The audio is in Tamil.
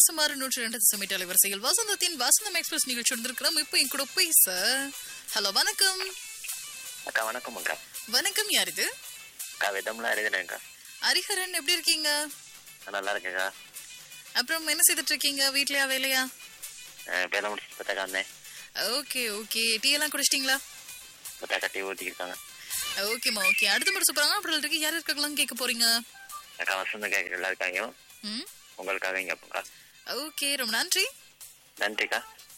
சுமார் நூற்றி ரெண்டு சுமிட் அலைவரிசையில் வசந்தத்தின் வசந்தம் எக்ஸ்பிரஸ் நிகழ்ச்சி வந்திருக்கிறோம் இப்போ என் கூட பேச ஹலோ வணக்கம் அக்கா வணக்கம் அக்கா வணக்கம் யார் இது அக்கா விதம்லாம் எழுதினேன்க்கா ஹரிஹரன் எப்படி இருக்கீங்க நான் நல்லா இருக்கேக்கா அப்புறம் என்ன செய்துட்டு இருக்கீங்க வீட்லயா வேலையா அஹ் வேலை முடிச்சுட்டு பார்த்தாக்கா வந்தேன் ஓகே ஓகே டீ எல்லாம் குடிச்சிட்டீங்களா பார்த்தாக்கா டீ ஊற்றிக்கிட்டாங்க ஓகேம்மா ஓகே அடுத்த முறை சூப்பராங்க அப்புறம் இருக்கு யார் இருக்காங்களாம் கேட்க போறீங்க அக்கா வசந்தம் கேட்குற எல்லாருக்காகவும் ம் உங்களுக்காக இங்கே அக்கா ஓகே ரொம்ப நன்றி நன்றிக்கா